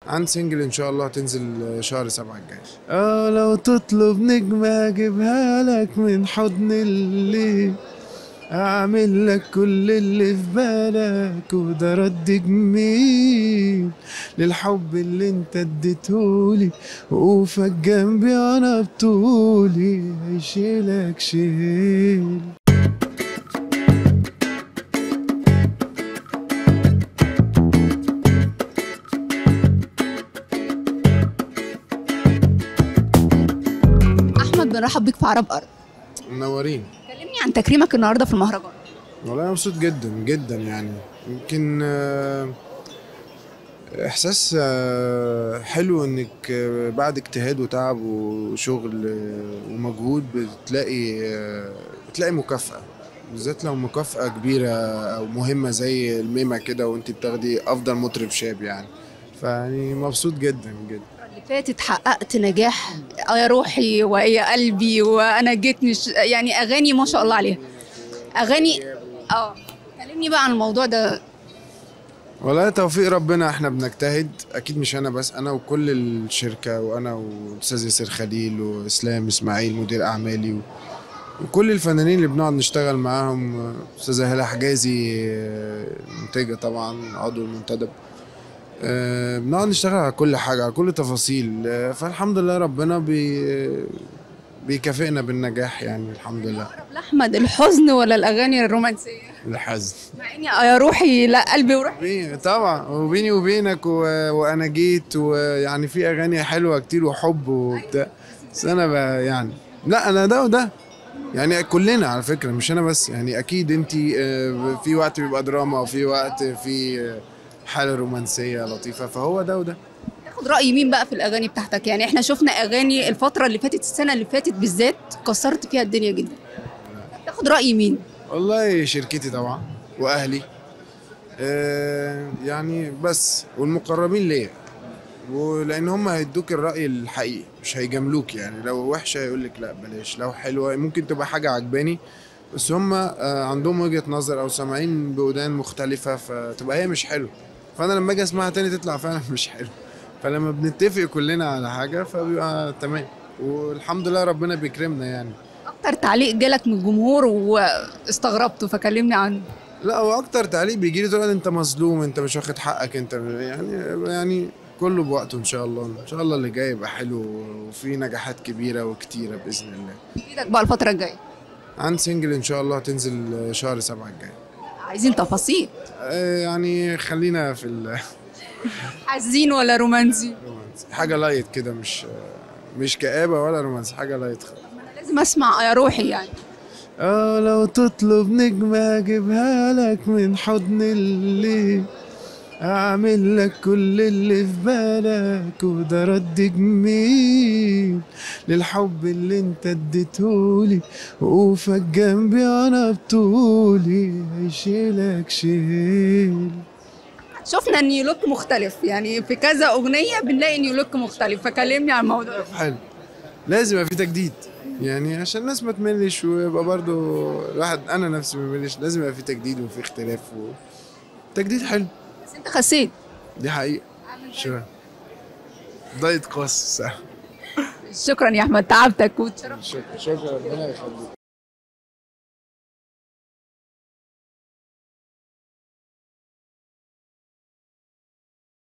عن سنجل ان شاء الله هتنزل شهر سبعة الجاي اه لو تطلب نجمة اجيبها لك من حضن الليل اعمل لك كل اللي في بالك وده رد جميل للحب اللي انت اديتهولي وقوفك جنبي انا بطولي هيشيلك شيل احمد بنرحب بيك في عرب ارض منورين كلمني عن تكريمك النهارده في المهرجان والله انا مبسوط جدا جدا يعني يمكن آه، احساس آه، حلو انك آه، بعد اجتهاد وتعب وشغل آه، ومجهود بتلاقي آه، بتلاقي مكافأة بالذات لو مكافأة كبيرة او مهمة زي الميمة كده وانت بتاخدي افضل مطرب شاب يعني فيعني مبسوط جدا جدا اللي فاتت حققت نجاح آه يا روحي ويا قلبي وانا جيت مش يعني اغاني ما شاء الله عليها اغاني اه كلمني بقى عن الموضوع ده والله توفيق ربنا احنا بنجتهد اكيد مش انا بس انا وكل الشركه وانا والاستاذ ياسر خليل واسلام اسماعيل مدير اعمالي و... وكل الفنانين اللي بنقعد نشتغل معاهم استاذه هلا حجازي آه، منتجه طبعا عضو المنتدب آه، بنقعد نشتغل على كل حاجه على كل تفاصيل آه، فالحمد لله ربنا بي بيكافئنا بالنجاح يعني الحمد لله أقرب لاحمد الحزن ولا الاغاني الرومانسيه الحزن مع اني آه يا روحي لا قلبي وروحي بي- طبعا وبيني وبينك و... وانا جيت ويعني في اغاني حلوه كتير وحب وبتاع بس انا ب... يعني لا انا ده وده يعني كلنا على فكره مش انا بس يعني اكيد انت في وقت بيبقى دراما وفي وقت في آه، حاله رومانسيه لطيفه فهو ده وده تاخد راي مين بقى في الاغاني بتاعتك يعني احنا شفنا اغاني الفتره اللي فاتت السنه اللي فاتت بالذات كسرت فيها الدنيا جدا تاخد راي مين والله شركتي طبعا واهلي آه، يعني بس والمقربين ليا ولان هم هيدوك الراي الحقيقي مش هيجاملوك يعني لو وحشه هيقول لك لا بلاش لو حلوه ممكن تبقى حاجه عجباني بس هم آه، عندهم وجهه نظر او سامعين بودان مختلفه فتبقى هي مش حلوه فانا لما اجي اسمعها تاني تطلع فعلا مش حلوه فلما بنتفق كلنا على حاجه فبيبقى تمام والحمد لله ربنا بيكرمنا يعني اكتر تعليق جالك من الجمهور واستغربته فكلمني عنه لا هو اكتر تعليق بيجي لي تقول انت مظلوم انت مش واخد حقك انت يعني يعني كله بوقته ان شاء الله ان شاء الله اللي جاي يبقى حلو وفي نجاحات كبيره وكتيره باذن الله ايدك بقى الفتره الجايه عن سنجل ان شاء الله هتنزل شهر سبعة الجاي عايزين تفاصيل آه، يعني خلينا في حزين ولا رومانسي الرومانسي حاجه لايت كده مش مش كآبة ولا رومانسي حاجه لايت خالص أنا لازم اسمع يا روحي يعني اه لو تطلب نجمة اجيبها لك من حضن الليل اعمل لك كل اللي في بالك وده رد جميل للحب اللي انت اديتهولي وقوفك جنبي انا بطولي هيشيلك شيل شفنا نيو لوك مختلف يعني في كذا اغنيه بنلاقي نيو لوك مختلف فكلمني عن الموضوع ده. حلو لازم يبقى في تجديد يعني عشان الناس ما تملش ويبقى برضو الواحد انا نفسي ما ملش لازم يبقى في تجديد وفي اختلاف و... تجديد حلو بس انت خسيت دي حقيقة شو دايت قاس شكرا يا احمد تعبتك وتشرفت شكرا شكرا ربنا يخليك